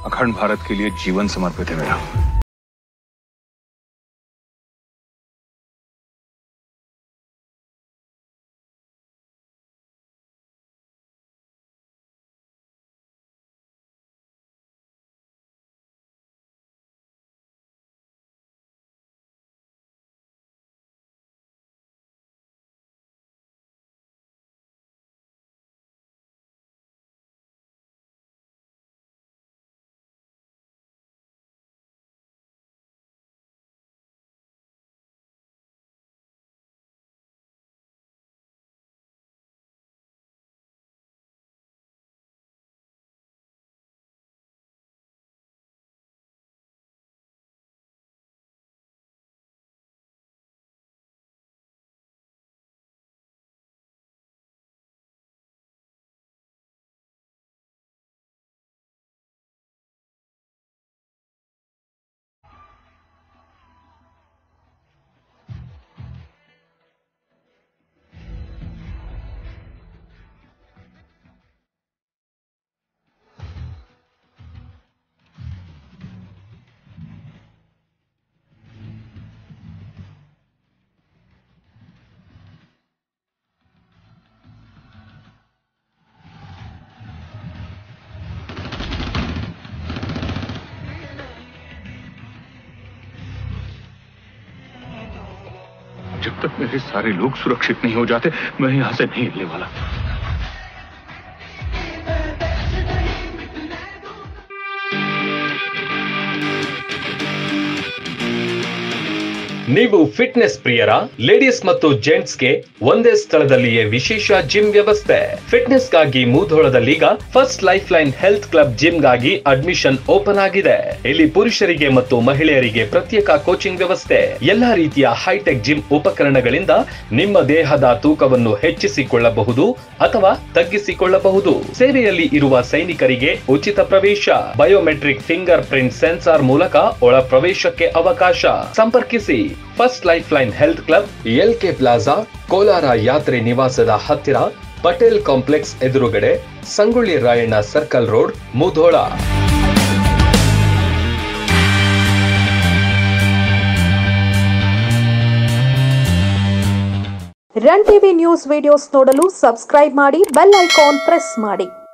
अखंड भारत के लिए जीवन समर्पित है मेरा जब तक मेरे सारे लोग सुरक्षित नहीं हो जाते मैं यहां से नहीं हिलने वाला ನೀವು ಫಿಟ್ನೆಸ್ ಪ್ರಿಯರ ಲೇಡೀಸ್ ಮತ್ತು ಜೆಂಟ್ಸ್ಗೆ ಒಂದೇ ಸ್ಥಳದಲ್ಲಿಯೇ ವಿಶೇಷ ಜಿಮ್ ವ್ಯವಸ್ಥೆ ಫಿಟ್ನೆಸ್ಗಾಗಿ ಮೂಧೋಳದಲ್ಲೀಗ first life line health club ಜಿಮ್ಗಾಗಿ ಅಡ್ಮಿಷನ್ ಓಪನ್ ಆಗಿದೆ ಇಲ್ಲಿ ಪುರುಷರಿಗೆ ಮತ್ತು ಮಹಿಳೆಯರಿಗೆ ಪ್ರತ್ಯೇಕ ಕೋಚಿಂಗ್ ವ್ಯವಸ್ಥೆ ಎಲ್ಲಾ ರೀತಿಯ ಹೈಟೆಕ್ ಜಿಮ್ ಉಪಕರಣಗಳಿಂದ ನಿಮ್ಮ ದೇಹದ ತೂಕವನ್ನು ಹೆಚ್ಚಿಸಿಕೊಳ್ಳಬಹುದು ಅಥವಾ ತಗ್ಗಿಸಿಕೊಳ್ಳಬಹುದು ಸೇವೆಯಲ್ಲಿ ಇರುವ ಸೈನಿಕರಿಗೆ ಉಚಿತ ಪ್ರವೇಶ ಬಯೋಮೆಟ್ರಿಕ್ ಫಿಂಗರ್ ಪ್ರಿಂಟ್ ಸೆನ್ಸಾರ್ ಮೂಲಕ ಒಳ ಪ್ರವೇಶಕ್ಕೆ ಅವಕಾಶ ಸಂಪರ್ಕಿಸಿ first life line health club L K plaza Kolar ಯಾತ್ರೆ ನಿವಾಸದ ಹತ್ತಿರ ಪಟೇಲ್ ಕಾಂಪ್ಲೆಕ್ಸ್ ಎದುರುಗಡೆ Sangolli Rayanna circle road Mudhol run TV news videos ನೋಡಲು ಸಬ್ಸ್ಕ್ರೈಬ್ ಮಾಡಿ ಬೆಲ್ ಐಕಾನ್ ಪ್ರೆಸ್ ಮಾಡಿ